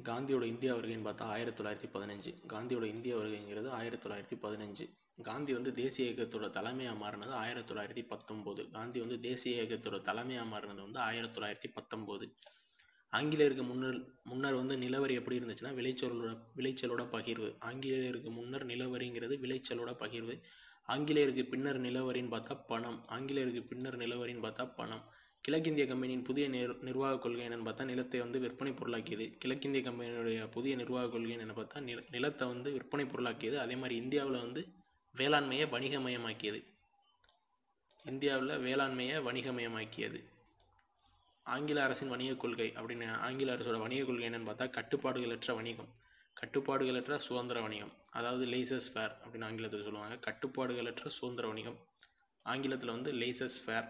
காந்தியோட இந்தியா வருகைன்னு பார்த்தா ஆயிரத்தி தொள்ளாயிரத்தி பதினஞ்சு காந்தியோட இந்திய வருகைங்கிறது ஆயிரத்தி தொள்ளாயிரத்தி பதினஞ்சு காந்தி வந்து தேசிய இயக்கத்தோட தலைமையாக மாறினது ஆயிரத்தி தொள்ளாயிரத்தி பத்தொம்போது காந்தி வந்து தேசிய இயக்கத்தோட தலைமையாக மாறினது வந்து ஆயிரத்தி தொள்ளாயிரத்தி பத்தொம்போது ஆங்கிலேயருக்கு முன்னர் முன்னர் வந்து நிலவரி எப்படி இருந்துச்சுன்னா விளைச்சலோட விளைச்சலோட பகிர்வு ஆங்கிலேயருக்கு முன்னர் நிலவரிங்கிறது விளைச்சலோட பகிர்வு ஆங்கிலேயருக்கு பின்னர் நிலவரின்னு பார்த்தா பணம் ஆங்கிலேயருக்கு பின்னர் நிலவரின்னு பார்த்தா பணம் கிழக்கிந்திய கம்பெனியின் புதிய நிர் நிர்வாக கொள்கை என்னன்னு பார்த்தா நிலத்தை வந்து விற்பனை பொருளாக்கியது கிழக்கிந்திய கம்பெனியுடைய புதிய நிர்வாக கொள்கை என்னன்னு பார்த்தா நில நிலத்தை வந்து விற்பனை பொருளாக்கியது அதே மாதிரி இந்தியாவில் வந்து வேளாண்மையை வணிகமயமாக்கியது இந்தியாவில் வேளாண்மையை வணிகமயமாக்கியது ஆங்கில அரசின் வணிகக் கொள்கை அப்படின்னு ஆங்கில அரசோட வணிகக் கொள்கை என்னன்னு பார்த்தா கட்டுப்பாடுகளற்ற வணிகம் கட்டுப்பாடுகளற்ற சுதந்திர வணிகம் அதாவது லேசஸ் ஃபேர் அப்படின்னு ஆங்கிலத்தில் சொல்லுவாங்க கட்டுப்பாடுகளற்ற சுதந்திர வணிகம் ஆங்கிலத்தில் வந்து லேசஸ் ஃபேர்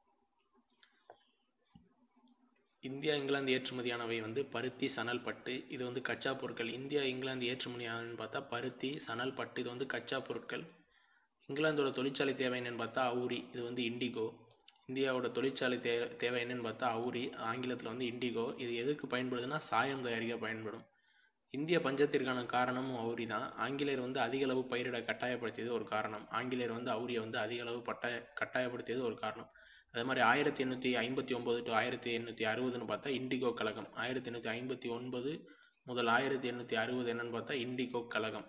இந்தியா இங்கிலாந்து ஏற்றுமதியானவை வந்து பருத்தி சணல் பட்டு இது வந்து கச்சா பொருட்கள் இந்தியா இங்கிலாந்து ஏற்றுமதியானன்னு பார்த்தா பருத்தி சணல் பட்டு இது வந்து கச்சா பொருட்கள் இங்கிலாந்தோட தொழிற்சாலை தேவை என்னன்னு பார்த்தா அவுரி இது வந்து இண்டிகோ இந்தியாவோட தொழிற்சாலை தே தேவை என்னன்னு பார்த்தா அவுரி ஆங்கிலத்தில் வந்து இண்டிகோ இது எதுக்கு பயன்படுதுன்னா சாயம் தயாரிக்க பயன்படும் இந்திய பஞ்சத்திற்கான காரணமும் அவுரி தான் ஆங்கிலேயர் வந்து அதிக அளவு பயிரிட கட்டாயப்படுத்தியது ஒரு காரணம் ஆங்கிலேயர் வந்து அவுரியை வந்து அதிக அளவு பட்டாய கட்டாயப்படுத்தியது ஒரு காரணம் அதே மாதிரி ஆயிரத்தி எண்ணூற்றி ஐம்பத்தி ஒம்பது டு ஆயிரத்தி எண்ணூற்றி அறுபதுன்னு பார்த்தா இண்டிகோ கழகம் ஆயிரத்தி எண்ணூற்றி ஐம்பத்தி ஒன்பது முதல் ஆயிரத்தி எண்ணூற்றி அறுபது என்னன்னு பார்த்தா இண்டிகோ கழகம்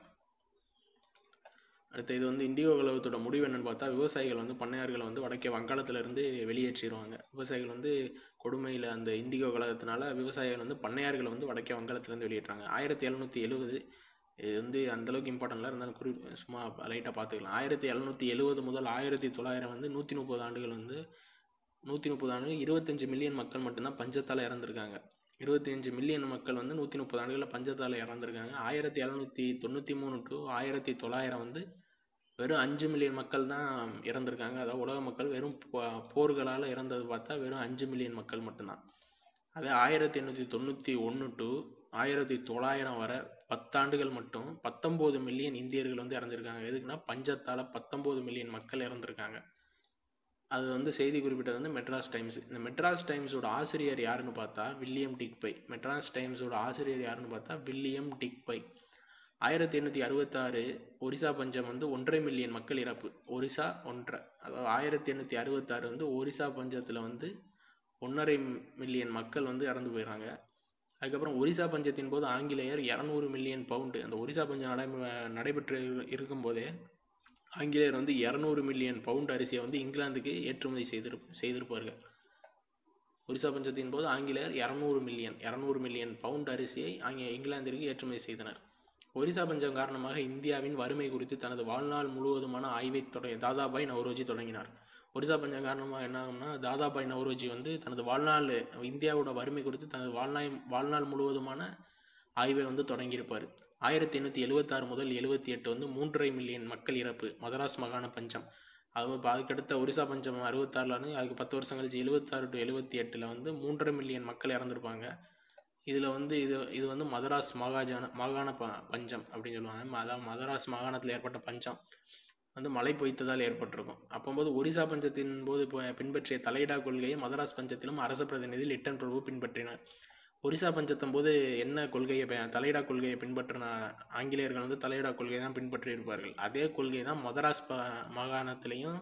அடுத்து இது வந்து இண்டிகோ கழகத்தோட முடிவு என்னன்னு பார்த்தா விவசாயிகள் வந்து பண்ணையார்களை வந்து வடக்கே வங்காளத்திலிருந்து வெளியேற்றிடுவாங்க விவசாயிகள் வந்து கொடுமையில் அந்த இண்டிகோ கழகத்தினால விவசாயிகள் வந்து பண்ணையார்களை வந்து வடக்கே வங்காளத்திலேருந்து வெளியேற்றாங்க ஆயிரத்தி எழுநூற்றி எழுபது இது வந்து அந்தளவுக்கு இம்பார்ட்டன்ட்ல இருந்தாலும் குறி சும்மா லைட்டாக பார்த்துக்கலாம் ஆயிரத்தி எழுநூற்றி எழுபது முதல் ஆயிரத்தி தொள்ளாயிரம் வந்து நூற்றி முப்பது ஆண்டுகள் வந்து நூற்றி முப்பது ஆண்டுகள் இருபத்தஞ்சி மில்லியன் மக்கள் மட்டும்தான் பஞ்சத்தால் இறந்துருக்காங்க இருபத்தஞ்சு மில்லியன் மக்கள் வந்து நூற்றி முப்பது ஆண்டுகளில் பஞ்சத்தால் இறந்துருக்காங்க ஆயிரத்தி எழுநூற்றி தொண்ணூற்றி மூணு டு ஆயிரத்தி தொள்ளாயிரம் வந்து வெறும் அஞ்சு மில்லியன் மக்கள் தான் இறந்துருக்காங்க அதாவது உலக மக்கள் வெறும் போ- போர்களால் இறந்தது பார்த்தா வெறும் அஞ்சு மில்லியன் மக்கள் மட்டும்தான் அதே ஆயிரத்தி எண்ணூற்றி தொண்ணூற்றி ஒன்று டு ஆயிரத்தி தொள்ளாயிரம் வரை பத்தாண்டுகள் மட்டும் பத்தொம்போது மில்லியன் இந்தியர்கள் வந்து இறந்துருக்காங்க எதுக்குன்னா பஞ்சத்தால் பத்தொம்போது மில்லியன் மக்கள் இறந்துருக்காங்க அது வந்து செய்தி குறிப்பிட்டது வந்து மெட்ராஸ் டைம்ஸ் இந்த மெட்ராஸ் டைம்ஸோட ஆசிரியர் யாருன்னு பார்த்தா வில்லியம் டிக்பை மெட்ராஸ் டைம்ஸோட ஆசிரியர் யாருன்னு பார்த்தா வில்லியம் டிக்பை ஆயிரத்தி எண்ணூற்றி அறுபத்தாறு ஒரிசா பஞ்சம் வந்து ஒன்றரை மில்லியன் மக்கள் இறப்பு ஒரிசா ஒன்றரை அதாவது ஆயிரத்தி எண்ணூற்றி அறுபத்தாறு வந்து ஒரிசா பஞ்சத்தில் வந்து ஒன்றரை மில்லியன் மக்கள் வந்து இறந்து போயிடுறாங்க அதுக்கப்புறம் ஒரிசா பஞ்சத்தின் போது ஆங்கிலேயர் இரநூறு மில்லியன் பவுண்டு அந்த ஒரிசா பஞ்சம் நடை நடைபெற்று இருக்கும்போதே ஆங்கிலேயர் வந்து இரநூறு மில்லியன் பவுண்ட் அரிசியை வந்து இங்கிலாந்துக்கு ஏற்றுமதி செய்திரு செய்திருப்பார்கள் ஒரிசா பஞ்சத்தின் போது ஆங்கிலேயர் இரநூறு மில்லியன் இரநூறு மில்லியன் பவுண்ட் அரிசியை ஆங்கில இங்கிலாந்திற்கு ஏற்றுமதி செய்தனர் ஒரிசா பஞ்சம் காரணமாக இந்தியாவின் வறுமை குறித்து தனது வாழ்நாள் முழுவதுமான ஆய்வை தொடங்கி தாதாபாய் நவரோஜி தொடங்கினார் ஒரிசா பஞ்சம் காரணமாக என்ன ஆகும்னா தாதாபாய் நவரோஜி வந்து தனது வாழ்நாள் இந்தியாவோட வறுமை குறித்து தனது வாழ்நாள் வாழ்நாள் முழுவதுமான ஆய்வை வந்து தொடங்கியிருப்பார் ஆயிரத்தி எண்ணூற்றி எழுபத்தாறு முதல் எழுபத்தி எட்டு வந்து மூன்றரை மில்லியன் மக்கள் இறப்பு மதராஸ் மாகாண பஞ்சம் அது இப்போ அதுக்கடுத்த ஒரிசா பஞ்சம் அறுபத்தாறுல வந்து அதுக்கு பத்து வருஷம் கழிச்சு எழுபத்தாறு டு எழுபத்தி எட்டில் வந்து மூன்றரை மில்லியன் மக்கள் இறந்துருப்பாங்க இதில் வந்து இது இது வந்து மதராஸ் மாகாஜான மாகாண ப பஞ்சம் அப்படின்னு சொல்லுவாங்க ம- அதாவது மதராஸ் மாகாணத்தில் ஏற்பட்ட பஞ்சம் வந்து மழை பொய்த்ததால் ஏற்பட்டிருக்கும் அப்போது ஒரிசா பஞ்சத்தின் போது ப- பின்பற்றிய தலையிடா கொள்கையை மதராஸ் பஞ்சத்திலும் அரச பிரதிநிதி லிட்டன் பிரபு பின்பற்றினார் ஒரிசா பஞ்சத்தின் போது என்ன கொள்கையை ப- தலையிடா கொள்கையை பின்பற்றின ஆங்கிலேயர்கள் வந்து தலையிடா கொள்கையை தான் பின்பற்றியிருப்பார்கள் அதே கொள்கை தான் மதராஸ் ப மாகாணத்திலையும்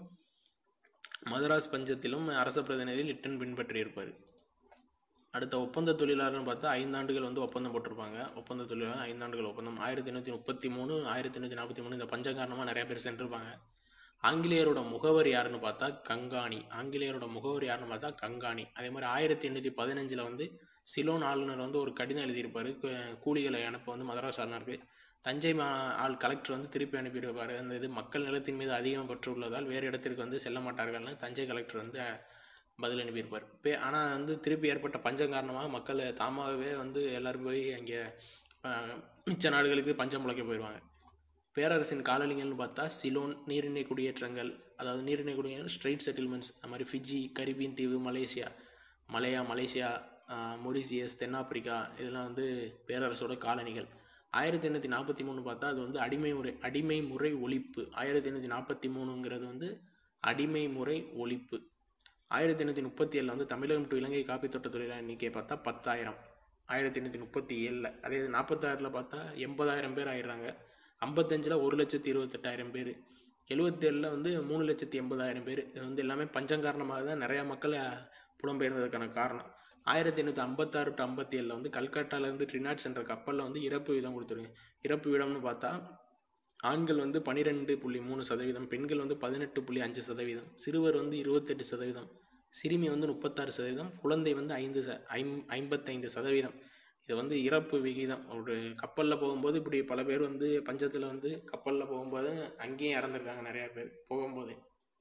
மதராஸ் பஞ்சத்திலும் அரச பிரதிநிதி லிட்டன் பின்பற்றியிருப்பார் அடுத்த ஒப்பந்த தொழிலாளர்னு பார்த்தா ஐந்தாண்டுகள் வந்து ஒப்பந்தம் போட்டிருப்பாங்க ஒப்பந்த தொழிலாளர் ஐந்தாண்டுகள் ஒப்பந்தம் ஆயிரத்தி எண்ணூற்றி முப்பத்தி மூணு ஆயிரத்தி எண்ணூற்றி நாற்பத்தி மூணு இந்த பஞ்சம் காரணமாக நிறைய பேர் சென்றிருப்பாங்க ஆங்கிலேயரோட முகவர் யாருன்னு பார்த்தா கங்காணி ஆங்கிலேயரோட முகவர் யாருன்னு பார்த்தா கங்காணி அதே மாதிரி ஆயிரத்தி எண்ணூற்றி பதினஞ்சில் வந்து சிலோன் ஆளுநர் வந்து ஒரு கடிதம் எழுதியிருப்பார் கூலிகளை அனுப்ப வந்து மதராஸ் ஆளுநருக்கு தஞ்சை மா ஆள் கலெக்டர் வந்து திருப்பி அனுப்பியிருப்பார் அந்த இது மக்கள் நிலத்தின் மீது அதிகம் பற்று உள்ளதால் வேறு இடத்திற்கு வந்து செல்ல மாட்டார்கள்னு தஞ்சை கலெக்டர் வந்து பதில் அனுப்பியிருப்பார் இப்போ ஆனால் வந்து திருப்பி ஏற்பட்ட பஞ்சம் காரணமாக மக்கள் தாமாகவே வந்து எல்லாரும் போய் அங்கே அஹ், மிச்ச நாடுகளுக்கு பஞ்சம் முளைக்க போயிடுவாங்க பேரரசின் காலனிகள்னு பார்த்தா சிலோன் நீரிணை குடியேற்றங்கள் அதாவது நீரிணை குடியேற்றம் ஸ்ட்ரெயிட் செட்டில்மெண்ட்ஸ் அது மாதிரி ஃபிஜி கரிபியன் தீவு மலேசியா மலையா மலேசியா ஆஹ், மொரிசியஸ் தென்னாப்பிரிக்கா இதெல்லாம் வந்து பேரரசோட காலனிகள் ஆயிரத்தி எண்ணூற்றி நாற்பத்தி மூணு பார்த்தா அது வந்து அடிமை முறை அடிமை முறை ஒழிப்பு ஆயிரத்தி எண்ணூற்றி நாற்பத்தி மூணுங்கிறது வந்து அடிமை முறை ஒழிப்பு ஆயிரத்தி எண்ணூற்றி முப்பத்தி ஏழில் வந்து தமிழகம் டு இலங்கை காப்பி தோட்ட தொழிலாளர் எண்ணிக்கையை பார்த்தா பத்தாயிரம் ஆயிரத்தி எண்ணூற்றி முப்பத்தி ஏழில் அதே இது நாற்பத்தாறில் பார்த்தா எண்பதாயிரம் பேர் ஆயிடுறாங்க ஐம்பத்தஞ்சில் ஒரு லட்சத்தி இருபத்தெட்டாயிரம் பேர் எழுபத்தேழில் வந்து மூணு லட்சத்தி எண்பதாயிரம் பேர் இது வந்து எல்லாமே பஞ்சம் காரணமாக தான் நிறையா மக்கள் புலம்பெயர்ந்ததுக்கான காரணம் ஆயிரத்தி எண்ணூற்றி ஐம்பத்தாறு டு ஐம்பத்தி ஏழில் வந்து கல்கட்டாலேருந்து ட்ரினாட்ஸ் என்ற கப்பலில் வந்து இறப்பு வீதம் கொடுத்துருங்க இறப்பு வீதம்னு பார்த்தா ஆண்கள் வந்து பன்னிரெண்டு புள்ளி மூணு சதவீதம் பெண்கள் வந்து பதினெட்டு புள்ளி அஞ்சு சதவீதம் சிறுவர் வந்து இருபத்தெட்டு சதவீதம் சிறுமி வந்து முப்பத்தாறு சதவீதம் குழந்தை வந்து ஐந்து ச ஐம் ஐம்பத்தைந்து சதவீதம் இது வந்து இறப்பு விகிதம் ஒரு கப்பலில் போகும்போது இப்படி பல பேர் வந்து பஞ்சத்தில் வந்து கப்பலில் போகும்போது அங்கேயும் இறந்துருக்காங்க நிறையா பேர் போகும்போது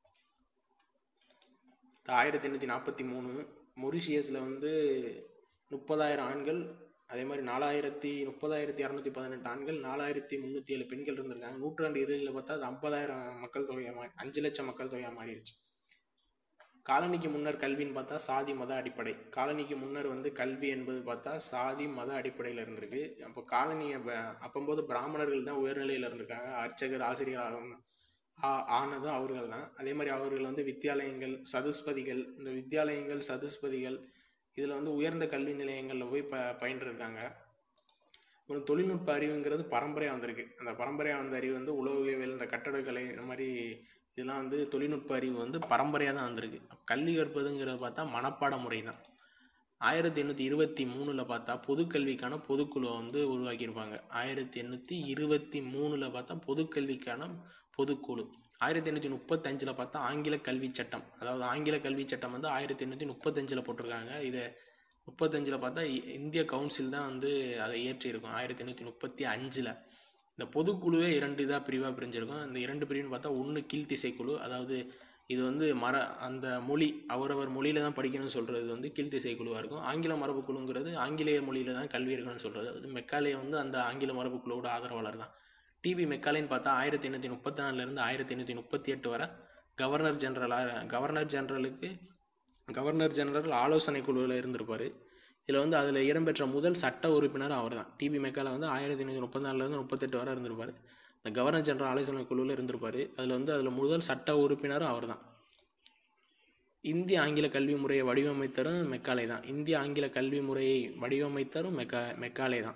ஆயிரத்தி எண்ணூற்றி நாற்பத்தி மூணு மொரிஷியஸில் வந்து முப்பதாயிரம் ஆண்கள் அதே மாதிரி நாலாயிரத்தி முப்பதாயிரத்தி இரநூத்தி பதினெட்டு ஆண்கள் நாலாயிரத்தி முந்நூற்றி ஏழு பெண்கள் இருந்திருக்காங்க நூற்றாண்டு இறுதியில் பார்த்தா அது ஐம்பதாயிரம் மக்கள் தொகையாக மாறி அஞ்சு லட்சம் மக்கள் தொகையாக மாறிடுச்சு காலனிக்கு முன்னர் கல்வின்னு பார்த்தா சாதி மத அடிப்படை காலனிக்கு முன்னர் வந்து கல்வி என்பது பார்த்தா சாதி மத அடிப்படையில் இருந்திருக்கு அப்போ காலனி அப்போ அப்போம்போது பிராமணர்கள் தான் உயர்நிலையில் இருந்திருக்காங்க அர்ச்சகர் ஆசிரியர் ஆகணும் ஆ- ஆனதும் அவர்கள் தான் அதே மாதிரி அவர்கள் வந்து வித்தியாலயங்கள் சதுஸ்பதிகள் இந்த வித்தியாலயங்கள் சதுஸ்பதிகள் இதில் வந்து உயர்ந்த கல்வி நிலையங்களில் போய் ப பயின்றிருக்காங்க அப்புறம் தொழில்நுட்ப அறிவுங்கிறது பரம்பரையாக வந்திருக்கு அந்த பரம்பரையாக வந்த அறிவு வந்து உலோகவியல் இந்த கட்டடக்கலை இந்த மாதிரி இதெல்லாம் வந்து தொழில்நுட்ப அறிவு வந்து பரம்பரையாக தான் வந்திருக்கு கல்வி கற்பதுங்கிறத பார்த்தா மனப்பாட முறை தான் ஆயிரத்தி எண்ணூற்றி இருபத்தி மூணில் பார்த்தா பொதுக்கல்விக்கான பொதுக்குழுவை வந்து உருவாக்கியிருப்பாங்க ஆயிரத்தி எண்ணூற்றி இருபத்தி மூணில் பார்த்தா பொதுக்கல்விக்கான பொதுக்குழு ஆயிரத்தி எண்ணூற்றி முப்பத்தஞ்சில் பார்த்தா ஆங்கில கல்வி சட்டம் அதாவது ஆங்கில கல்வி சட்டம் வந்து ஆயிரத்தி எண்ணூற்றி முப்பத்தஞ்சில் போட்டிருக்காங்க இதை முப்பத்தஞ்சில் பார்த்தா இ- இந்திய கவுன்சில் தான் வந்து அதை இயற்றியிருக்கும் ஆயிரத்தி எண்ணூற்றி முப்பத்தி அஞ்சில் இந்த பொதுக்குழுவே இரண்டு இதாக பிரிவாக பிரிஞ்சிருக்கும் இந்த இரண்டு பிரிவுன்னு பார்த்தா ஒன்று கீழ்த்திசை குழு அதாவது இது வந்து மர அந்த மொழி அவரவர் மொழியில தான் படிக்கணும்னு சொல்கிறது வந்து கீழ்த்திசை குழுவாக இருக்கும் ஆங்கில மரபு குழுங்கிறது ஆங்கிலேய மொழியில தான் கல்வி இருக்கணும்னு சொல்கிறது அது மெக்காலே வந்து அந்த ஆங்கில மரபு குழுவோட ஆதரவாளர் தான் டிபி மெக்காலேன்னு பார்த்தா ஆயிரத்தி எண்ணூற்றி முப்பத்தி நாலுலேருந்து ஆயிரத்தி எண்ணூற்றி முப்பத்தி எட்டு வரை கவர்னர் ஜெனரலாக கவர்னர் ஜெனரலுக்கு கவர்னர் ஜெனரல் ஆலோசனை குழுவில் இருந்திருப்பார் இதில் வந்து அதில் இடம்பெற்ற முதல் சட்ட உறுப்பினர் அவர் தான் டிபி மெக்கால வந்து ஆயிரத்தி எண்ணூற்றி முப்பத்தி நாலுலேருந்து முப்பத்தெட்டு வரை இருந்திருப்பார் இந்த கவர்னர் ஜெனரல் ஆலோசனை குழுவில் இருந்திருப்பார் அதில் வந்து அதில் முதல் சட்ட உறுப்பினரும் அவர் தான் இந்திய ஆங்கில கல்வி முறையை வடிவமைத்தரும் மெக்காலே தான் இந்திய ஆங்கில கல்வி முறையை வடிவமைத்தரும் மெக்கா மெக்காலே தான்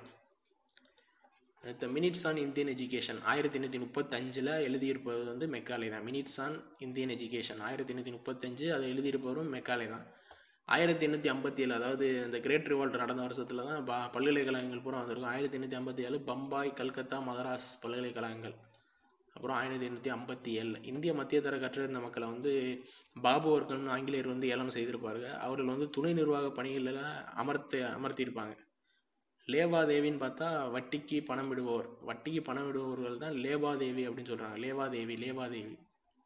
the minutes on Indian education ஆயிரத்தி எண்ணூற்றி முப்பத்தஞ்சில் எழுதியிருப்பது வந்து மெக்காலே தான் மினிட்ஸ் ஆன் இந்தியன் எஜுகேஷன் ஆயிரத்தி எண்ணூற்றி முப்பத்தஞ்சு அதை எழுதியிருப்பவரும் மெக்காலே தான் ஆயிரத்தி எண்ணூற்றி ஐம்பத்தி ஏழு அதாவது இந்த கிரேட் ரிவால்ட் நடந்த வருஷத்தில் தான் ப பல்கலைக்கழகங்கள் பூரா வந்திருக்கும் ஆயிரத்தி எண்ணூற்றி ஐம்பத்தி ஏழு பம்பாய் கல்கத்தா மதராஸ் பல்கலைக்கழகங்கள் அப்புறம் ஆயிரத்தி எண்ணூற்றி ஐம்பத்தி ஏழில் இந்திய மத்தியதர கற்றிருந்த மக்களை வந்து பாபு அவர்கள்னு ஆங்கிலேயர் வந்து ஏலம் செய்திருப்பாருங்க அவர்கள் வந்து துணை நிர்வாக பணிகளில் அமர்த்த அமர்த்தியிருப்பாங்க லேவாதேவின்னு பார்த்தா வட்டிக்கு பணம் விடுவோர் வட்டிக்கு பணம் விடுபவர்கள் தான் லேவாதேவி அப்படின்னு சொல்கிறாங்க லேவாதேவி லேவாதேவி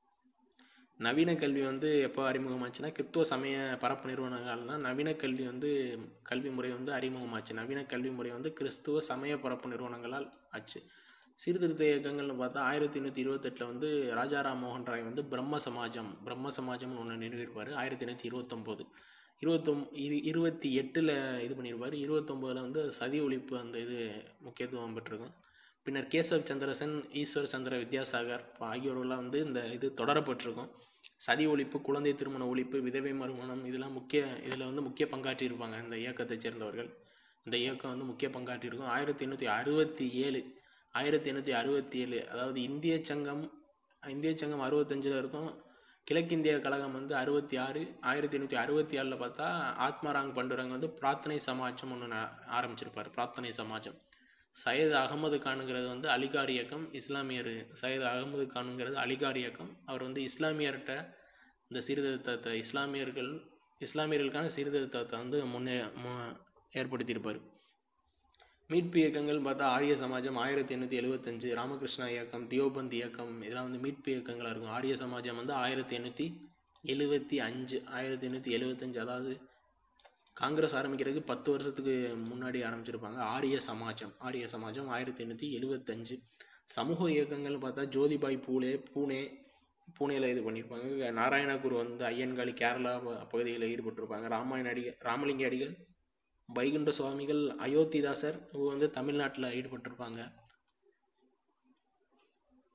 நவீன கல்வி வந்து எப்போ அறிமுகமாச்சுன்னா கிறிஸ்துவ சமய பரப்பு நிறுவனங்கள் தான் நவீன கல்வி வந்து கல்வி முறை வந்து அறிமுகமாச்சு நவீன கல்வி முறை வந்து கிறிஸ்துவ சமய பரப்பு நிறுவனங்களால் ஆச்சு சீர்திருத்த இயக்கங்கள்னு பார்த்தா ஆயிரத்தி எண்ணூற்றி இருபத்தெட்டில் வந்து ராஜாராம் மோகன் ராய் வந்து பிரம்ம சமாஜம் பிரம்ம சமாஜம்னு ஒன்று நிறுவியிருப்பார் ஆயிரத்தி எண்ணூற்றி இருபத்தொம்போது இருபத்தொம் இரு இருபத்தி எட்டில் இது பண்ணியிருப்பார் இருபத்தொம்போதில் வந்து சதி ஒழிப்பு அந்த இது முக்கியத்துவம் பெற்றிருக்கும் பின்னர் கேசவ் சந்திரசன் ஈஸ்வர் சந்திர வித்யாசாகர் ஆகியோரெல்லாம் வந்து இந்த இது தொடரப்பட்டிருக்கும் சதி ஒழிப்பு குழந்தை திருமண ஒழிப்பு விதவை மறுமணம் இதெல்லாம் முக்கிய இதில் வந்து முக்கிய பங்காற்றியிருப்பாங்க இந்த இயக்கத்தைச் சேர்ந்தவர்கள் இந்த இயக்கம் வந்து முக்கிய பங்காற்றியிருக்கும் ஆயிரத்தி எண்ணூற்றி அறுபத்தி ஏழு ஆயிரத்தி எண்ணூற்றி அறுபத்தி ஏழு அதாவது இந்திய சங்கம் இந்திய சங்கம் அறுபத்தஞ்சில் இருக்கும் கிழக்கிந்திய கழகம் வந்து அறுபத்தி ஆறு ஆயிரத்தி எண்ணூற்றி அறுபத்தி ஏழில் பார்த்தா ஆத்மாராங் பண்டுரங் வந்து பிரார்த்தனை சமாஜம் ஒன்று ஆரம்பிச்சிருப்பார் பிரார்த்தனை சமாஜம் சையத் அகமது கானுங்கிறது வந்து அலிகார் இயக்கம் இஸ்லாமியர் சையத் அகமது கானுங்கிறது அலிகார் இயக்கம் அவர் வந்து இஸ்லாமியர்கிட்ட இந்த சீர்திருத்தத்தை இஸ்லாமியர்கள் இஸ்லாமியர்களுக்கான சீர்திருத்தத்தை வந்து முன்னே மு ஏற்படுத்தியிருப்பார் மீட்பு இயக்கங்கள் பார்த்தா ஆரிய சமாஜம் ஆயிரத்தி எண்ணூற்றி எழுபத்தஞ்சு ராமகிருஷ்ணா இயக்கம் தியோபந்த் இயக்கம் இதெல்லாம் வந்து மீட்பு இயக்கங்களாக இருக்கும் ஆரிய சமாஜம் வந்து ஆயிரத்தி எண்ணூற்றி எழுபத்தி அஞ்சு ஆயிரத்தி எண்ணூற்றி எழுபத்தஞ்சு அதாவது காங்கிரஸ் ஆரம்பிக்கிறதுக்கு பத்து வருஷத்துக்கு முன்னாடி ஆரம்பிச்சிருப்பாங்க ஆரிய சமாஜம் ஆரிய சமாஜம் ஆயிரத்தி எண்ணூற்றி எழுபத்தஞ்சு சமூக இயக்கங்கள்னு பார்த்தா ஜோதிபாய் பூலே பூனே பூனேல இது பண்ணியிருப்பாங்க நாராயணகுரு வந்து ஐயன்காளி கேரளா ப- பகுதிகளில் ஈடுபட்டிருப்பாங்க ராமாயண அடிகள் ராமலிங்க அடிகள் வைகுண்ட சுவாமிகள் அயோத்திதாசர் இவங்க வந்து தமிழ்நாட்டில் ஈடுபட்டிருப்பாங்க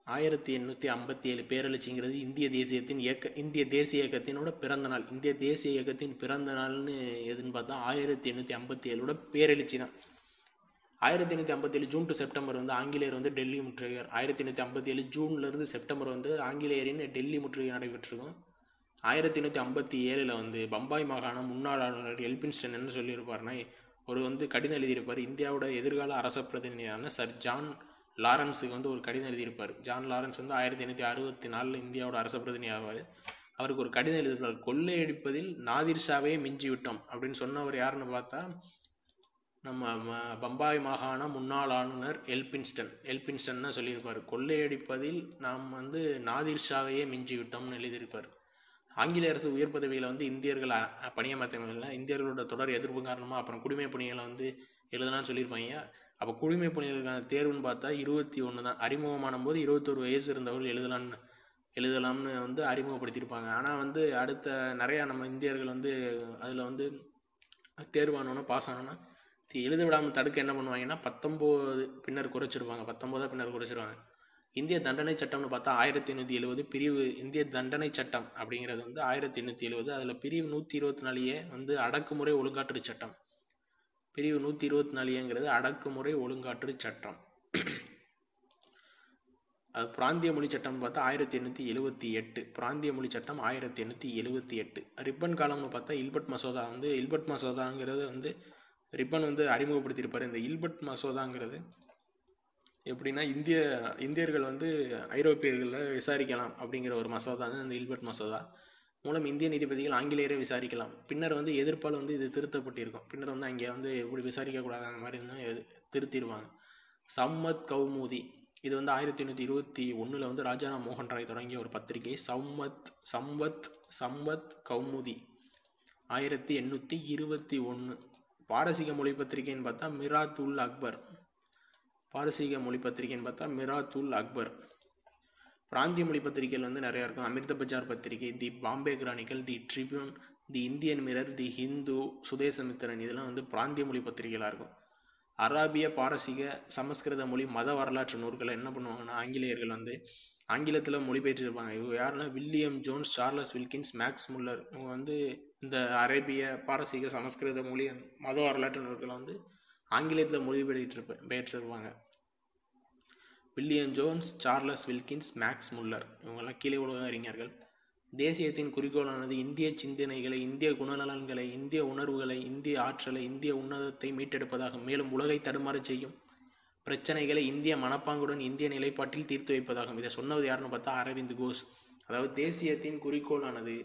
ஆயிரத்தி எண்ணூற்றி ஐம்பத்தி ஏழு பேரெழுச்சிங்கிறது இந்திய தேசியத்தின் இயக்க இந்திய தேசிய இயக்கத்தினோட பிறந்த நாள் இந்திய தேசிய இயக்கத்தின் பிறந்த நாள்னு எதுன்னு பார்த்தா ஆயிரத்தி எண்ணூற்றி ஐம்பத்தி ஏழோட பேரெழுச்சி தான் ஆயிரத்தி எண்ணூற்றி ஐம்பத்தேழு ஜூன் டு செப்டம்பர் வந்து ஆங்கிலேயர் வந்து டெல்லி முற்றுகையார் ஆயிரத்தி எண்ணூற்றி ஐம்பத்தேழு ஜூன்லேருந்து செப்டம்பர் வந்து ஆங்கிலேயரின் டெல்லி முற்றுகை நடைபெற்றிருக்கும் ஆயிரத்தி எண்ணூற்றி ஐம்பத்தி ஏழில் வந்து பம்பாய் மாகாணம் முன்னாள் ஆளுநர் எல்பின்ஸ்டன் என்ன சொல்லியிருப்பார்னா ஒரு வந்து கடிதம் எழுதியிருப்பார் இந்தியாவோட எதிர்கால அரச பிரதிநிதியான சர் ஜான் லாரன்ஸுக்கு வந்து ஒரு கடிதம் எழுதியிருப்பார் ஜான் லாரன்ஸ் வந்து ஆயிரத்தி எண்ணூற்றி அறுபத்தி நாலில் இந்தியாவோட அரச பிரதிநிதி ஆவார் அவருக்கு ஒரு கடிதம் எழுதியிருப்பார் கொள்ளையடிப்பதில் நாதிர் ஷாவே மிஞ்சி விட்டோம் அப்படின்னு சொன்னவர் யாருன்னு பார்த்தா நம்ம ம- பம்பாய் மாகாண முன்னாள் ஆளுநர் எல்பின்ஸ்டன் எல்பின்ஸ்டன் தான் சொல்லியிருப்பார் கொள்ளையடிப்பதில் நாம் வந்து நாதிர் ஷாவையே மிஞ்சி விட்டோம்னு எழுதியிருப்பார் ஆங்கில அரசு உயர் பதவியில் வந்து இந்தியர்கள் அ- பணியமர்த்தவில்லை இந்தியர்களோட தொடர் எதிர்ப்பு காரணமாக அப்புறம் குடிமை பணிகளை வந்து எழுதலாம்னு சொல்லியிருப்பாங்க அப்போ குடிமை பணிகளுக்கான தேர்வுன்னு பார்த்தா இருபத்தி ஒன்று தான் அறிமுகமான போது இருபத்தொரு வயசு இருந்தவர்கள் எழுதலாம்னு எழுதலாம்னு வந்து அறிமுகப்படுத்தியிருப்பாங்க ஆனால் வந்து அடுத்த நிறையா நம்ம இந்தியர்கள் வந்து அதில் வந்து தேர்வானோன்னா பாஸ் ஆனோன்னா தி- எழுத விடாமல் தடுக்க என்ன பண்ணுவாங்கன்னா பத்தொம்போது பின்னர் குறைச்சிருவாங்க பத்தொம்போதா பின்னர் குறைச்சிருவாங்க இந்திய தண்டனை சட்டம்னு பார்த்தா ஆயிரத்தி எண்ணூற்றி எழுபது பிரிவு இந்திய தண்டனை சட்டம் அப்படிங்கிறது வந்து ஆயிரத்தி எண்ணூற்றி எழுபது அதில் பிரிவு நூற்றி இருபத்தி நாலையே வந்து அடக்குமுறை ஒழுங்காற்று சட்டம் பிரிவு நூற்றி இருபத்தி நாலுங்கிறது அடக்குமுறை ஒழுங்காற்று சட்டம் அது பிராந்திய மொழி சட்டம்னு பார்த்தா ஆயிரத்தி எண்ணூற்றி எழுபத்தி எட்டு பிராந்திய மொழி சட்டம் ஆயிரத்தி எண்ணூற்றி எழுபத்தி எட்டு ரிப்பன் காலம்னு பார்த்தா இல்பர்ட் மசோதா வந்து இல்பர்ட் மசோதாங்கிறது வந்து ரிப்பன் வந்து அறிமுகப்படுத்தியிருப்பார் இந்த இல்பர்ட் மசோதாங்கிறது எப்படின்னா இந்திய இந்தியர்கள் வந்து ஐரோப்பியர்களை விசாரிக்கலாம் அப்படிங்கிற ஒரு மசோதா தான் இந்த இல்பர்ட் மசோதா மூலம் இந்திய நீதிபதிகள் ஆங்கிலேயரை விசாரிக்கலாம் பின்னர் வந்து எதிர்ப்பால் வந்து இது திருத்தப்பட்டிருக்கும் பின்னர் வந்து அங்கே வந்து எப்படி விசாரிக்கக்கூடாது அந்த மாதிரி இருந்தால் எது திருத்திடுவாங்க சம்மத் கௌமுதி இது வந்து ஆயிரத்தி எண்ணூற்றி இருபத்தி ஒன்றில் வந்து ராஜாராம் மோகன் ராய் தொடங்கிய ஒரு பத்திரிகை சம்மத் சம்பத் சம்பத் கௌமுதி ஆயிரத்தி எண்ணூற்றி இருபத்தி ஒன்று பாரசீக மொழி பத்திரிகைன்னு பார்த்தா மிராத்துல் அக்பர் பாரசீக மொழி பத்திரிகைன்னு பார்த்தா மிராத்துல் அக்பர் பிராந்திய மொழி பத்திரிகைகள் வந்து நிறையா இருக்கும் Amrita Bazar Patrika the Bombay Chronicle the Tribune the Indian Mirror the Hindu Swadesamitran இதெல்லாம் வந்து பிராந்திய மொழி பத்திரிகைகளாக இருக்கும் அராபிய பாரசீக சமஸ்கிருத மொழி மத வரலாற்று நூல்களை என்ன பண்ணுவாங்கன்னா ஆங்கிலேயர்கள் வந்து ஆங்கிலத்தில் மொழிபெயர்த்திருப்பாங்க இவங்க யாருன்னா William Jones Charles Wilkins Max Muller இவங்க வந்து இந்த அரேபிய பாரசீக சமஸ்கிருத மொழி மத வரலாற்று நூல்களை வந்து ஆங்கிலத்தில் மொழிபெயர்த்திருப்ப பெயர்த்திருப்பாங்க William Jones Charles Wilkins Max Muller இவங்கெல்லாம் கீழே உலக அறிஞர்கள் தேசியத்தின் குறிக்கோளானது இந்திய சிந்தனைகளை இந்திய குணநலன்களை இந்திய உணர்வுகளை இந்திய ஆற்றலை இந்திய உன்னதத்தை மீட்டெடுப்பதாகும் மேலும் உலகை தடுமாறச் செய்யும் பிரச்சனைகளை இந்திய மனப்பாங்குடன் இந்திய நிலைப்பாட்டில் தீர்த்து வைப்பதாகும் இதை சொன்னது யாருன்னு பார்த்தா அரவிந்த் கோஷ் அதாவது தேசியத்தின் குறிக்கோளானது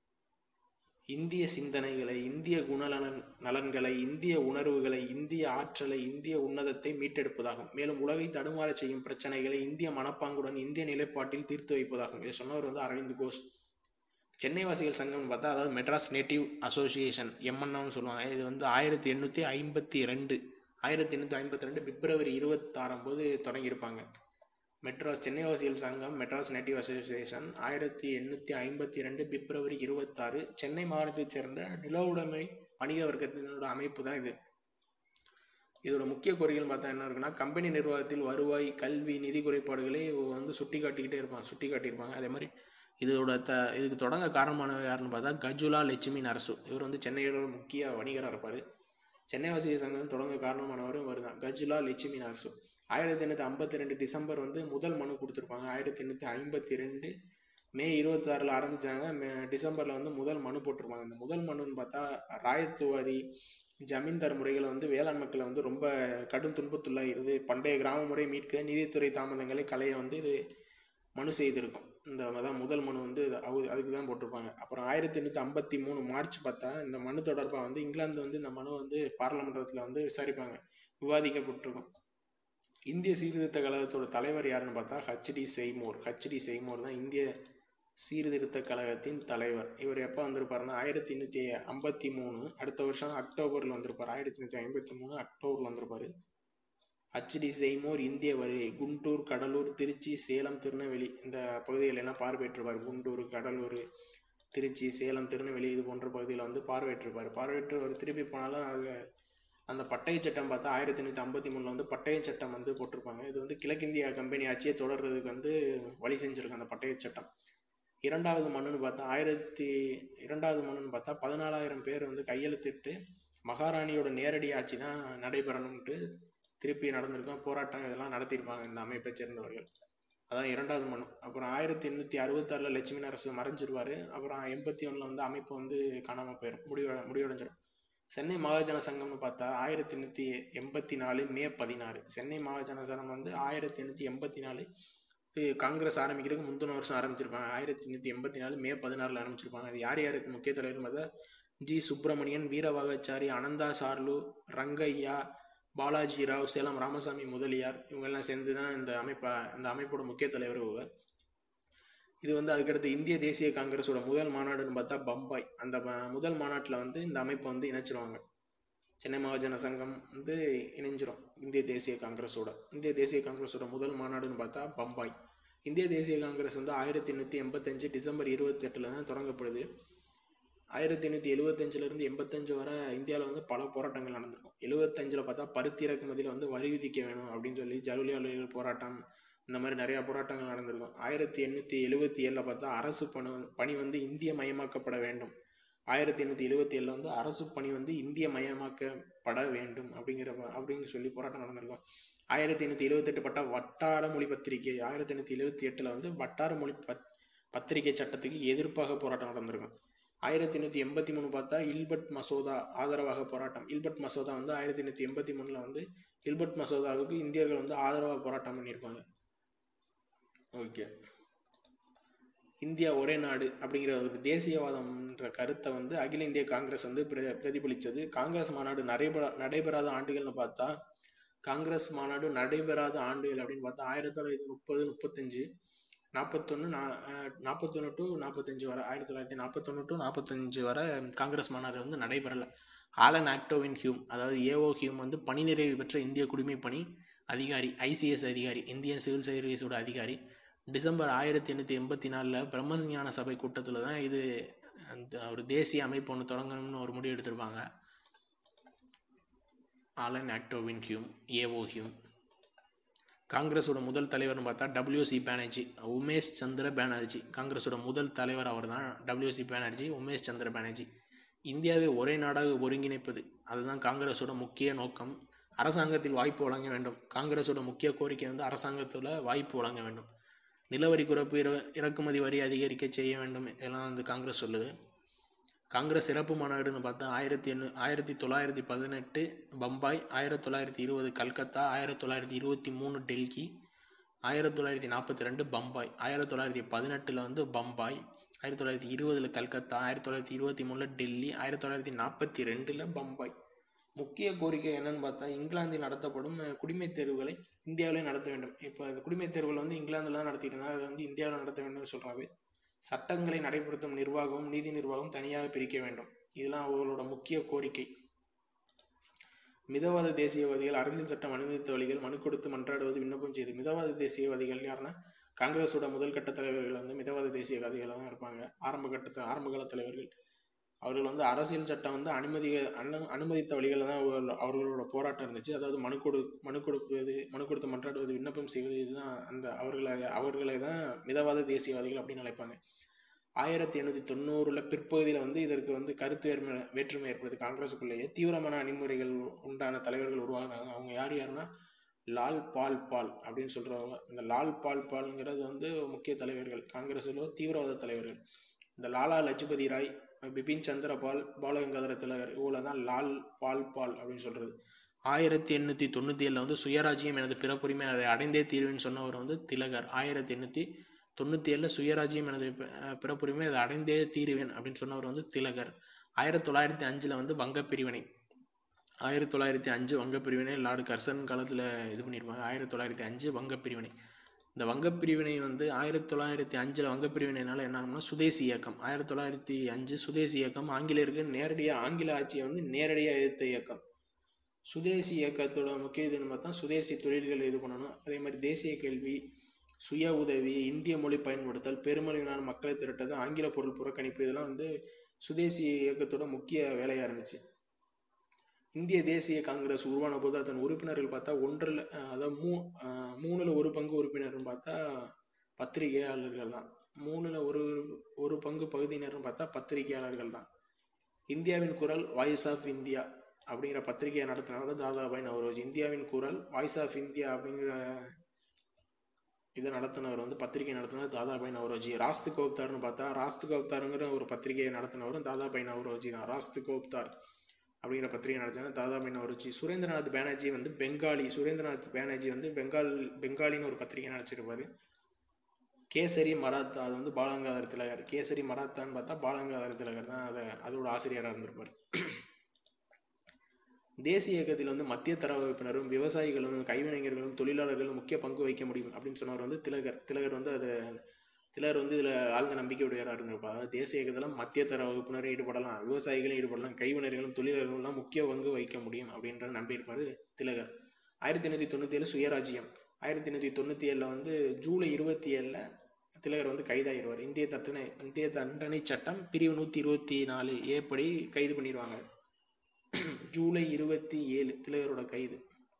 இந்திய சிந்தனைகளை இந்திய குணநலன் நலன்களை இந்திய உணர்வுகளை இந்திய ஆற்றலை இந்திய உன்னதத்தை மீட்டெடுப்பதாகும் மேலும் உலகை தடுமாறச் செய்யும் பிரச்சனைகளை இந்திய மனப்பாங்குடன் இந்திய நிலைப்பாட்டில் தீர்த்து வைப்பதாகும் இதை சொன்னவர் வந்து அரவிந்த் கோஷ் சென்னை வாசிகள் சங்கம்னு பார்த்தா அதாவது மெட்ராஸ் நேட்டிவ் அசோசியேஷன் எம்என்ஆன்னு சொல்லுவாங்க இது வந்து ஆயிரத்தி எண்ணூற்றி ஐம்பத்தி ரெண்டு ஆயிரத்தி எண்ணூற்றி ஐம்பத்தி ரெண்டு பிப்ரவரி இருபத்தாறாம் போது தொடங்கியிருப்பாங்க மெட்ராஸ் சென்னை வாசிகள் சங்கம் மெட்ராஸ் நேட்டிவ் அசோசியேஷன் ஆயிரத்தி எண்ணூற்றி ஐம்பத்தி ரெண்டு பிப்ரவரி இருபத்தாறு சென்னை மாவட்டத்தைச் சேர்ந்த நில உடைமை வணிக வர்க்கத்தினோட அமைப்பு தான் இது இதோட முக்கிய கோரிக்கைகள் பார்த்தா என்ன இருக்குன்னா கம்பெனி நிர்வாகத்தில் வருவாய் கல்வி நிதி குறைபாடுகளை இவங்க வந்து சுட்டி காட்டிக்கிட்டே இருப்பாங்க சுட்டி காட்டியிருப்பாங்க அதே மாதிரி இதோட த இதுக்கு தொடங்க காரணமானவர் யாருன்னு பார்த்தா கஜுலா லட்சுமி நரசு இவர் வந்து சென்னையோட முக்கிய வணிகராக இருப்பார் சென்னை வாசிக சங்கம் தொடங்க காரணமானவரும் இவர் தான் கஜுலா லட்சுமி நரசு ஆயிரத்தி எண்ணூற்றி ஐம்பத்தி ரெண்டு டிசம்பர் வந்து முதல் மனு கொடுத்துருப்பாங்க ஆயிரத்தி எண்ணூற்றி ஐம்பத்தி ரெண்டு மே இருபத்தாறில் ஆரம்பித்தாங்க மே டிசம்பரில் வந்து முதல் மனு போட்டிருப்பாங்க இந்த முதல் மனுன்னு பார்த்தா ராயத்துவாரி ஜமீன்தார் முறைகளை வந்து வேளாண் மக்களை வந்து ரொம்ப கடும் துன்பத்துள்ளாக இருந்து பண்டைய கிராம முறை மீட்க நீதித்துறை தாமதங்களை களைய வந்து இது மனு செய்திருக்கும் இந்த அதான் முதல் மனு வந்து இது அவ அதுக்கு தான் போட்டிருப்பாங்க அப்புறம் ஆயிரத்தி எண்ணூற்றி ஐம்பத்தி மூணு மார்ச் பார்த்தா இந்த மனு தொடர்பாக வந்து இங்கிலாந்து வந்து இந்த மனு வந்து பாராளுமன்றத்தில் வந்து விசாரிப்பாங்க விவாதிக்கப்பட்டிருக்கும் இந்திய சீர்திருத்த கழகத்தோட தலைவர் யாருன்னு பார்த்தா ஹச்டி செய்மோர் ஹச்டி செய்மோர் தான் இந்திய சீர்திருத்த கழகத்தின் தலைவர் இவர் எப்போ வந்திருப்பாருன்னா ஆயிரத்தி எண்ணூற்றி ஐம்பத்தி மூணு அடுத்த வருஷம் அக்டோபரில் வந்திருப்பார் ஆயிரத்தி எண்ணூற்றி ஐம்பத்தி மூணு அக்டோபரில் வந்திருப்பார் ஹச்டி செய்மோர் இந்திய வருகை குண்டூர் கடலூர் திருச்சி சேலம் திருநெல்வேலி இந்த பகுதிகள் எல்லாம் பார்வையிட்டிருப்பார் குண்டூர் கடலூர் திருச்சி சேலம் திருநெல்வேலி இது போன்ற பகுதியில் வந்து பார்வையிட்டிருப்பார் பார்வையிட்டு அவர் திருப்பி போனாலும் அது அந்த பட்டய சட்டம் பார்த்தா ஆயிரத்தி எண்ணூற்றி ஐம்பத்தி மூணில் வந்து பட்டய சட்டம் வந்து போட்டிருப்பாங்க இது வந்து கிழக்கிந்திய கம்பெனி ஆட்சியை தொடர்றதுக்கு வந்து வழி செஞ்சுருக்கு அந்த பட்டய சட்டம் இரண்டாவது மனுன்னு பார்த்தா ஆயிரத்தி இரண்டாவது மனுன்னு பார்த்தா பதினாலாயிரம் பேர் வந்து கையெழுத்திட்டு மகாராணியோட நேரடி ஆட்சி தான் நடைபெறணும்ட்டு திருப்பி நடந்திருக்கும் போராட்டம் இதெல்லாம் நடத்தியிருப்பாங்க இந்த அமைப்பை சேர்ந்தவர்கள் அதான் இரண்டாவது மனு அப்புறம் ஆயிரத்தி எண்ணூற்றி அறுபத்தாறில் லட்சுமி நரசு மறைஞ்சிருவார் அப்புறம் எண்பத்தி ஒன்றில் வந்து அமைப்பு வந்து காணாமல் போயிடும் முடிவ முடிவடைஞ்சிடும் சென்னை மகாஜன சங்கம்னு பார்த்தா ஆயிரத்தி எண்ணூற்றி எண்பத்தி நாலு மே பதினாறு சென்னை மகாஜன சங்கம் வந்து ஆயிரத்தி எண்ணூற்றி எண்பத்தி நாலு இது காங்கிரஸ் ஆரம்பிக்கிறதுக்கு முந்தின வருஷம் ஆரம்பிச்சிருப்பாங்க ஆயிரத்தி எண்ணூற்றி எண்பத்தி நாலு மே பதினாறில் ஆரம்பிச்சிருப்பாங்க அது யார் யாருக்கு முக்கிய தலைவர் பார்த்தா ஜி சுப்பிரமணியன் வீரவாகச்சாரி அனந்தா சார்லு ரங்கையா பாலாஜி ராவ் சேலம் ராமசாமி முதலியார் இவங்கெல்லாம் சேர்ந்து தான் இந்த அமைப்பை இந்த அமைப்போட முக்கிய தலைவர் இவங்க இது வந்து அதுக்கடுத்து இந்திய தேசிய காங்கிரஸோட முதல் மாநாடுன்னு பார்த்தா பம்பாய் அந்த ம- முதல் மாநாட்டில் வந்து இந்த அமைப்பை வந்து இணைச்சிருவாங்க சென்னை மகாஜன சங்கம் வந்து இணைஞ்சிரும் இந்திய தேசிய காங்கிரஸோட இந்திய தேசிய காங்கிரஸோட முதல் மாநாடுன்னு பார்த்தா பம்பாய் இந்திய தேசிய காங்கிரஸ் வந்து ஆயிரத்தி எண்ணூற்றி எண்பத்தஞ்சு டிசம்பர் இருபத்தெட்டில் தான் தொடங்கப்படுது ஆயிரத்தி எண்ணூற்றி எழுபத்தஞ்சிலேருந்து எண்பத்தஞ்சு வரை இந்தியாவில் வந்து பல போராட்டங்கள் நடந்திருக்கும் எழுபத்தஞ்சில் பார்த்தா பருத்தி இறக்குமதியில் வந்து வரி விதிக்க வேணும் அப்படின்னு சொல்லி ஜவுளியாளர்கள் போராட்டம் இந்த மாதிரி நிறையா போராட்டங்கள் நடந்திருக்கும் ஆயிரத்தி எண்ணூற்றி எழுபத்தி ஏழில் பார்த்தா அரசு பணி பணி வந்து இந்திய மயமாக்கப்பட வேண்டும் ஆயிரத்தி எண்ணூற்றி எழுபத்தி ஏழில் வந்து அரசு பணி வந்து இந்திய மயமாக்கப்பட வேண்டும் அப்படிங்கிற ப- அப்படின்னு சொல்லி போராட்டம் நடந்திருக்கும் ஆயிரத்தி எண்ணூற்றி எழுபத்தெட்டு பட்டா வட்டார மொழி பத்திரிகை ஆயிரத்தி எண்ணூற்றி எழுபத்தி எட்டில் வந்து வட்டார மொழி பத் பத்திரிகை சட்டத்துக்கு எதிர்ப்பாக போராட்டம் நடந்திருக்கும் ஆயிரத்தி எண்ணூற்றி எண்பத்தி மூணு பார்த்தா இல்பர்ட் மசோதா ஆதரவாக போராட்டம் இல்பர்ட் மசோதா வந்து ஆயிரத்தி எண்ணூற்றி எண்பத்தி மூணில் வந்து இல்பர்ட் மசோதாவுக்கு இந்தியர்கள் வந்து ஆதரவாக போராட்டம் பண்ணியிருப்பாங்க ஓகே இந்தியா ஒரே நாடு அப்படிங்கிற ஒரு தேசியவாதம்ன்ற கருத்தை வந்து அகில இந்திய காங்கிரஸ் வந்து பிர பிரதிபலித்தது காங்கிரஸ் மாநாடு நடைபெற நடைபெறாத ஆண்டுகள்னு பார்த்தா காங்கிரஸ் மாநாடு நடைபெறாத ஆண்டுகள் அப்படின்னு பார்த்தா ஆயிரத்தி தொள்ளாயிரத்தி முப்பது முப்பத்தஞ்சு நாற்பத்தொன்று நா நாற்பத்தொன்று டு நாற்பத்தஞ்சு வரை ஆயிரத்தி தொள்ளாயிரத்தி நாற்பத்தொன்று டு நாற்பத்தஞ்சு வரை காங்கிரஸ் மாநாடு வந்து நடைபெறலை ஆலன் ஆக்டோவின் ஹியூம் அதாவது ஏஓ ஹியூம் வந்து பணி நிறைவு பெற்ற இந்திய குடிமைப் பணி அதிகாரி ஐசிஎஸ் அதிகாரி இந்தியன் சிவில் சர்வீஸோட அதிகாரி டிசம்பர் ஆயிரத்தி எண்ணூற்றி எண்பத்தி நாலில் பிரம்மஞான சபை கூட்டத்தில் தான் இது அந்த ஒரு தேசிய அமைப்பு ஒன்று தொடங்கணும்னு ஒரு முடிவு எடுத்திருப்பாங்க Allan Octavian Hume A O Hume காங்கிரஸோட முதல் தலைவர்னு பார்த்தா டபிள்யூசி பானர்ஜி உமேஷ் சந்திர பானர்ஜி காங்கிரஸோட முதல் தலைவர் அவர் தான் டபிள்யூசி பானர்ஜி உமேஷ் சந்திர பானர்ஜி இந்தியாவை ஒரே நாடாக ஒருங்கிணைப்பது அதுதான் காங்கிரஸோட முக்கிய நோக்கம் அரசாங்கத்தில் வாய்ப்பு வழங்க வேண்டும் காங்கிரஸோட முக்கிய கோரிக்கை வந்து அரசாங்கத்தில் வாய்ப்பு வழங்க வேண்டும் நிலவரி குறைப்பு இற இறக்குமதி வரி அதிகரிக்க செய்ய வேண்டும் இதெல்லாம் வந்து காங்கிரஸ் சொல்லுது காங்கிரஸ் சிறப்பு மாநாடுன்னு பார்த்தா ஆயிரத்தி எண்ணூ ஆயிரத்தி தொள்ளாயிரத்தி பதினெட்டு பம்பாய் ஆயிரத்தி தொள்ளாயிரத்தி இருபது கல்கத்தா ஆயிரத்தி தொள்ளாயிரத்தி இருபத்தி மூணு டெல்லி ஆயிரத்தி தொள்ளாயிரத்தி நாற்பத்தி ரெண்டு பம்பாய் ஆயிரத்தி தொள்ளாயிரத்தி பதினெட்டில் வந்து பம்பாய் ஆயிரத்தி தொள்ளாயிரத்தி இருபதில் கல்கத்தா ஆயிரத்தி தொள்ளாயிரத்தி இருபத்தி மூணில் டெல்லி ஆயிரத்தி தொள்ளாயிரத்தி நாற்பத்தி ரெண்டில் பம்பாய் முக்கிய கோரிக்கை என்னன்னு பார்த்தா இங்கிலாந்தில் நடத்தப்படும் அஹ், குடிமைத் தேர்வுகளை இந்தியாவிலே நடத்த வேண்டும் இப்போ இந்த குடிமைத் தேர்வுகள் வந்து இங்கிலாந்தில் தான் நடத்திட்டு இருந்தாங்க அதை வந்து இந்தியாவில் நடத்த வேண்டும்னு சொல்கிறாங்க சட்டங்களை நடைபெறுத்தும் நிர்வாகமும் நீதி நிர்வாகம் தனியாக பிரிக்க வேண்டும் இதெல்லாம் அவர்களோட முக்கிய கோரிக்கை மிதவாத தேசியவாதிகள் அரசியல் சட்டம் அனுமதித்த வழிகள் மனு கொடுத்து மன்றாடுவது விண்ணப்பம் செய்து மிதவாத தேசியவாதிகள் யாருன்னா காங்கிரஸோட முதல் கட்ட தலைவர்கள் வந்து மிதவாத தேசியவாதிகளாக தான் இருப்பாங்க ஆரம்ப கட்ட ஆரம்ப கால தலைவர்கள் அவர்கள் வந்து அரசியல் சட்டம் வந்து அனுமதி அனு அனுமதித்த வழிகளில் தான் அவர்கள் அவர்களோட போராட்டம் இருந்துச்சு அதாவது மனு கொடு மனு கொடுப்பது மனு கொடுத்து மன்றாடுவது விண்ணப்பம் செய்வது இதுதான் அந்த அவர்களை அவர்களை தான் மிதவாத தேசியவாதிகள் அப்படின்னு அழைப்பாங்க ஆயிரத்தி எண்ணூற்றி தொண்ணூறில் பிற்பகுதியில் வந்து இதற்கு வந்து கருத்து வேறுமை வேற்றுமை ஏற்படுது காங்கிரஸுக்குள்ளேயே தீவிரமான அணிமுறைகள் உண்டான தலைவர்கள் உருவாகுறாங்க அவங்க யார் யாருன்னா லால் பால் பால் அப்படின்னு சொல்கிறவங்க இந்த லால் பால் பால்ங்கிறது வந்து முக்கிய தலைவர்கள் காங்கிரஸில் தீவிரவாத தலைவர்கள் இந்த லாலா லஜ்பதி ராய் பிபின் சந்திரபால் பாலகங்காதர திலகர் இவ்வளோ தான் லால் பால் பால் அப்படின்னு சொல்கிறது ஆயிரத்தி எண்ணூற்றி தொண்ணூற்றி ஏழில் வந்து சுயராஜ்யம் எனது பிறப்புரிமை அதை அடைந்தே தீர்வேன்னு சொன்னவர் வந்து திலகர் ஆயிரத்தி எண்ணூற்றி தொண்ணூற்றி ஏழில் சுயராஜ்யம் எனது பி- அஹ் பிறப்புரிமை அதை அடைந்தே தீருவேன் அப்படின்னு சொன்னவர் வந்து திலகர் ஆயிரத்தி தொள்ளாயிரத்தி அஞ்சில் வந்து வங்கப் பிரிவினை ஆயிரத்தி தொள்ளாயிரத்தி அஞ்சு வங்கப் பிரிவினை லார்டு கர்சன் காலத்தில் இது பண்ணியிருப்பாங்க ஆயிரத்தி தொள்ளாயிரத்தி அஞ்சு வங்கப் பிரிவினை இந்த வங்கப் பிரிவினை வந்து ஆயிரத்தி தொள்ளாயிரத்தி அஞ்சில் வங்கப் பிரிவினைனால என்ன ஆகும்னா சுதேசி இயக்கம் ஆயிரத்தி தொள்ளாயிரத்தி அஞ்சு சுதேசி இயக்கம் ஆங்கிலேயருக்கு நேரடியாக ஆங்கில ஆட்சியை வந்து நேரடியாக எதிர்த்த இயக்கம் சுதேசி இயக்கத்தோட முக்கிய இதுன்னு பார்த்தா சுதேசி தொழில்களை இது பண்ணணும் அதே மாதிரி தேசிய கல்வி சுய உதவி இந்திய மொழி பயன்படுத்தல் பெருமளவிலான மக்களை திரட்டது ஆங்கில பொருள் புறக்கணிப்பு இதெல்லாம் வந்து சுதேசி இயக்கத்தோட முக்கிய வேலையாக இருந்துச்சு இந்திய தேசிய காங்கிரஸ் உருவான போது அதன் உறுப்பினர்கள் பார்த்தா ஒன்றில் அதாவது மூ அஹ் மூணுல ஒரு பங்கு உறுப்பினர்னு பார்த்தா பத்திரிகையாளர்கள் தான் மூணுல ஒரு ஒரு பங்கு பகுதியினர்னு பார்த்தா பத்திரிகையாளர்கள் தான் இந்தியாவின் குரல் வாய்ஸ் ஆஃப் இந்தியா அப்படிங்கிற பத்திரிகையை நடத்தினவர் தாதாபாய் நவரோஜி இந்தியாவின் குரல் வாய்ஸ் ஆஃப் இந்தியா அப்படிங்கிற இதை நடத்தினவர் வந்து பத்திரிகை நடத்தினவர் தாதாபாய் நவரோஜி ராஸ்து கோப்தார்னு பார்த்தா ராஸ்து கோப்தாருங்கிற ஒரு பத்திரிகையை நடத்தினவரும் தாதாபாய் நவரோஜி தான் ராஸ்து கோப்தார் அப்படிங்கிற பத்திரிகை நடத்தினவர் தாதாபாய் நவரோஜி சுரேந்திரநாத் பானர்ஜி வந்து பெங்காலி சுரேந்திரநாத் பானர்ஜி வந்து பெங்கால் பெங்காலின்னு ஒரு பத்திரிகை நடத்திருப்பாரு கேசரி மராத்தா அது வந்து பாலங்காதர திலகர் கேசரி மராத்தான்னு பார்த்தா பாலங்காதர திலகர் தான் அதை அதோட ஆசிரியராக இருந்திருப்பார் தேசிய இயக்கத்தில் வந்து மத்திய தர வகுப்பினரும் விவசாயிகளும் கைவினைஞர்களும் தொழிலாளர்களும் முக்கிய பங்கு வகிக்க முடியும் அப்படின்னு சொன்னவர் வந்து திலகர் திலகர் வந்து அது திலகர் வந்து இதில் ஆழ்ந்த நம்பிக்கை உடையவராக இருந்திருப்பார் அதாவது தேசிய இயக்கத்தில் மத்திய தர வகுப்பினரும் ஈடுபடலாம் விவசாயிகளும் ஈடுபடலாம் கைவினைஞர்களும் தொழிலாளர்களும் முக்கிய பங்கு வகிக்க முடியும் அப்படின்ற நம்பியிருப்பார் திலகர் ஆயிரத்தி எண்ணூற்றி தொண்ணூற்றி ஏழு சுயராஜ்யம் ஆயிரத்தி எண்ணூற்றி தொண்ணூற்றி ஏழில் வந்து ஜூலை இருபத்தி ஏழில் திலகர் வந்து கைதாகிடுவார் இந்திய தண்டனை இந்திய தண்டனை சட்டம் பிரிவு நூற்றி இருபத்தி நாலு ஏப்படி கைது பண்ணிடுவாங்க ஜூலை இருபத்தி ஏழு திலகரோட கைது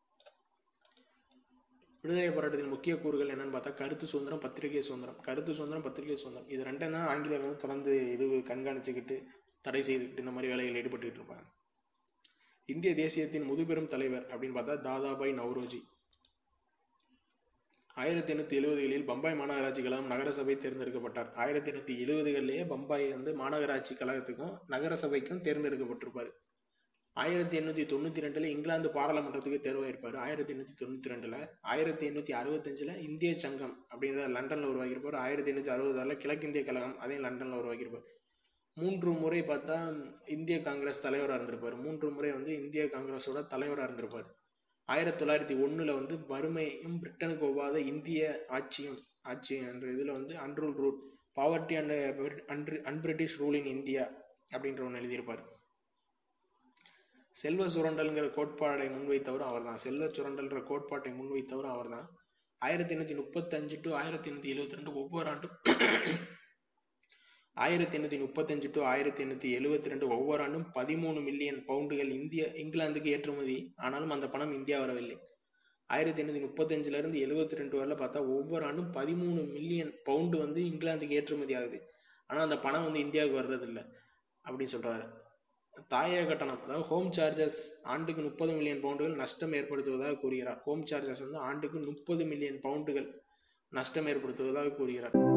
விடுதலை போராட்டத்தின் முக்கிய கூறுகள் என்னன்னு பார்த்தா கருத்து சுதந்திரம் பத்திரிகை சுதந்திரம் கருத்து சுதந்திரம் பத்திரிகை சுதந்திரம் இது ரெண்டும் தான் ஆங்கிலேயர் வந்து தொடர்ந்து இது கண்காணிச்சுக்கிட்டு தடை செய்துக்கிட்டு இந்த மாதிரி வேலைகள் ஈடுபட்டுக்கிட்டு இருப்பாங்க இந்திய தேசியத்தின் முதுபெரும் தலைவர் அப்படின்னு பார்த்தா தாதாபாய் நவ்ரோஜி ஆயிரத்தி எண்ணூற்றி எழுபதுகளில் பம்பாய் மாநகராட்சி கழகம் நகரசபை தேர்ந்தெடுக்கப்பட்டார் ஆயிரத்தி எண்ணூற்றி எழுபதுகளிலேயே பம்பாய் வந்து மாநகராட்சி கழகத்துக்கும் நகரசபைக்கும் தேர்ந்தெடுக்கப்பட்டிருப்பார் ஆயிரத்தி எண்ணூற்றி தொண்ணூற்றி ரெண்டில் இங்கிலாந்து பாராளுமன்றத்துக்கு தேர்வாயிருப்பார் ஆயிரத்தி எண்ணூற்றி தொண்ணூற்றி ரெண்டில் ஆயிரத்தி எண்ணூற்றி அறுபத்தஞ்சில் இந்திய சங்கம் அப்படிங்கிற லண்டனில் உருவாக்கியிருப்பார் ஆயிரத்தி எண்ணூற்றி அறுபதாறில் கிழக்கிந்திய கழகம் அதையும் லண்டனில் உருவாக்கியிருப்பார் மூன்று முறை பார்த்தா இந்திய காங்கிரஸ் தலைவராக இருந்திருப்பார் மூன்று முறை வந்து இந்திய காங்கிரஸோட தலைவராக இருந்திருப்பார் ஆயிரத்தி தொள்ளாயிரத்தி ஒன்றில் வந்து வறுமையும் பிரிட்டனுக்கு ஒவ்வாத இந்திய ஆட்சியும் ஆட்சி என்ற இதில் வந்து அன்ரூல் ரூல் பாவர்ட்டி அண்ட் அன்ரி அன்பிரிட்டிஷ் ரூல் இன் இந்தியா அப்படின்ற ஒன்று எழுதியிருப்பார் செல்வ சுரண்டல்ங்கிற கோட்பாடை முன்வைத்தவரும் அவர் தான் செல்வ சுரண்டல்ன்ற கோட்பாட்டை முன்வைத்தவரும் அவர் தான் ஆயிரத்தி எண்ணூற்றி முப்பத்தஞ்சு டு ஆயிரத்தி எண்ணூற்றி எழுபத்தி ரெண்டு ஒவ்வொரு ஆண்டும் ஆயிரத்தி எண்ணூற்றி முப்பத்தஞ்சு டு ஆயிரத்தி எண்ணூற்றி எழுபத்தி ரெண்டு ஒவ்வொரு ஆண்டும் பதிமூணு மில்லியன் பவுண்டுகள் இந்திய இங்கிலாந்துக்கு ஏற்றுமதி ஆனாலும் அந்த பணம் இந்தியா வரவில்லை ஆயிரத்தி எண்ணூற்றி முப்பத்தஞ்சிலேருந்து எழுபத்தி ரெண்டு வரல பார்த்தா ஒவ்வொரு ஆண்டும் பதிமூணு மில்லியன் பவுண்டு வந்து இங்கிலாந்துக்கு ஏற்றுமதி ஆகுது ஆனால் அந்த பணம் வந்து இந்தியாவுக்கு வர்றதில்லை அப்படின்னு சொல்கிறாரு தாயக கட்டணம் அதாவது ஹோம் சார்ஜஸ் ஆண்டுக்கு முப்பது மில்லியன் பவுண்டுகள் நஷ்டம் ஏற்படுத்துவதாக கூறுகிறார் ஹோம் சார்ஜஸ் வந்து ஆண்டுக்கு முப்பது மில்லியன் பவுண்டுகள் நஷ்டம் ஏற்படுத்துவதாக கூறுகிறார்